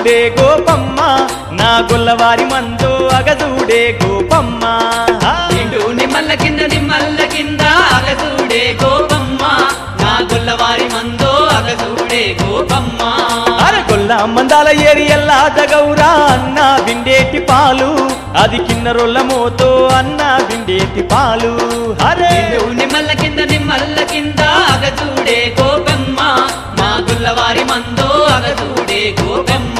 అగజూడే గోపమ్మ నా గొల్లవారి మందో అగజూడే గోపమ్మ నిండు నిమ్మల్ల కింద నిమ్మల్ల కింద అగసూడే గోపమ్మ నా గొల్లవారి మందో అగసూడే గోపమ్మ అరే గొల్ల మందాల ఏరి ఎల్లా దగౌరా అన్న విండేటి పాలు అది కిన్నరొల్ల మోతో అన్న విండేటి పాలు అరే నిండు నిమ్మల్ల కింద నిమ్మల్ల కింద అగసూడే గోపమ్మ మా గొల్లవారి మందో అగసూడే గోపమ్మ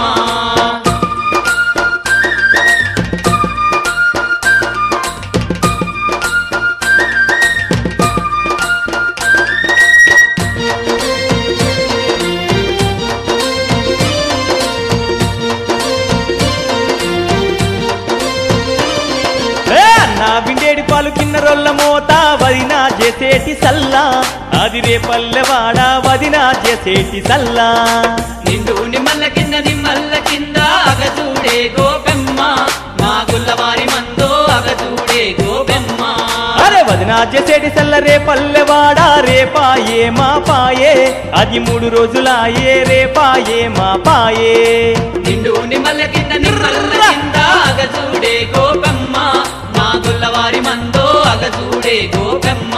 ఏ అన్న విండేడి పాలు కిన్నరొల్ల మోత వదినా చేసేటి సల్లా అది రే పల్లెవాడ వదినా చేసేటి సల్లా నిండు నిమ్మల్ల కింద నిమ్మల్ల కింద అగసూడే గోపెమ్మ మా గొల్లవారి మందో అగసూడే గోపెమ్మ అరే వదినా చేసేటి సల్ల రే పల్లెవాడ రేపాయే మా పాయే అది మూడు రోజులాయే రేపాయే మా పాయే నిండు నిమ్మల్ల కింద నిమ్మల్ల కింద అగసూడే గోపెమ్మ మా గొల్లవారి మందో అగసూడే గోపెమ్మ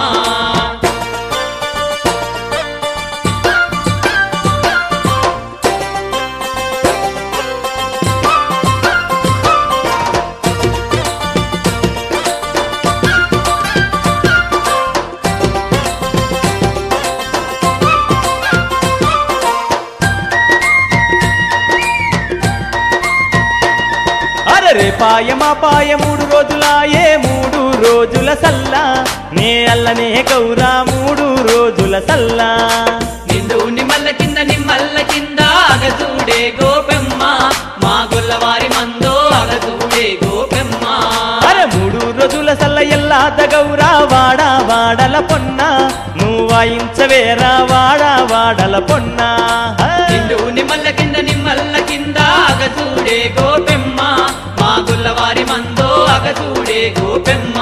అరే రేపాయ మా పాయ మూడు రోజులాయే మూడు రోజుల సల్లా నే అల్లనే గౌరా మూడు రోజుల సల్లా నిండు నిమ్మల్ల కింద నిమ్మల్ల కింద అగసూడే గోపెమ్మ మా గొల్లవారి మందో అగసూడే గోపెమ్మ అరే మూడు రోజుల సల్ల ఎల్లా దగౌరా వాడా వాడల పొన్న నువ్వు వాయించవేరా వాడా వాడల పొన్న నిండు నిమ్మల్ల కింద నిమ్మల్ల కింద అగసూడే గోపెమ్మ మా గుల్లవారి మందో అగసూడే గోపెమ్మ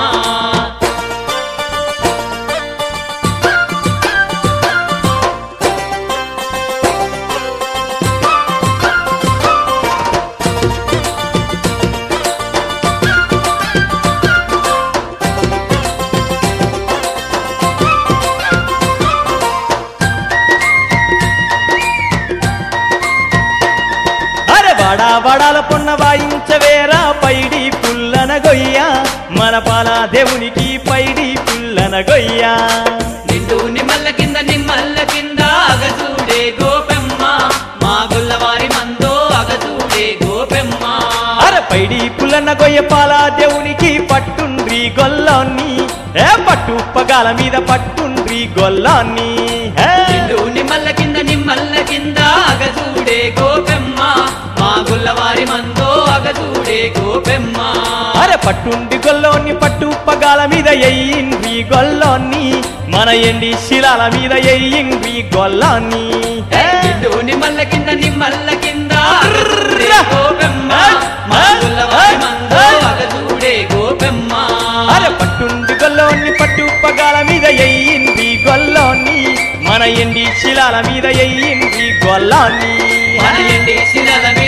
అరే వాడా వాడాల పొన్న వాయించవేరా పైడి పుల్లన గొయ్య మన పాల దేవునికి పైడి పుల్లన గొయ్య నిండు నిమ్మల్ల కింద నిమ్మల్ల కింద అగసూడే గోపెమ్మ మా గుల్లవారి మందో అగసూడే గోపెమ్మ అరే పైడి పుల్లన గొయ్య పాల దేవునికి పట్టుండ్రి గొల్లాన్ని ఏ పట్టు పగాల మీద పట్టుండ్రి గొల్లాన్ని ఏ. నిండు నిమ్మల్ల కింద నిమ్మల్ల కింద అగసూడే గోపెమ్మ మా గుల్లవారి మందో అగసూడే గోపెమ్మ అరే పట్టుండి గొల్లోని పట్టు పగాల మీద ఎయ్యిండ్రి గొల్లోని మన ఎండి శిలాల మీద ఎయ్యిండ్రి గొల్లాన్ని ఏ. నిండు నిమ్మల్ల కింద నిమ్మల్ల కింద అగసూడే గోపెమ్మ మా గుల్లవారి మందో అగసూడే గోపెమ్మ అరే పట్టుండి గొల్లోని పట్టు పగాల మీద ఎయ్యింది గొల్లోని మన ఎండి శిలాల మీద ఎయ్యింది గొల్లాన్ని మన ఎండి శిలల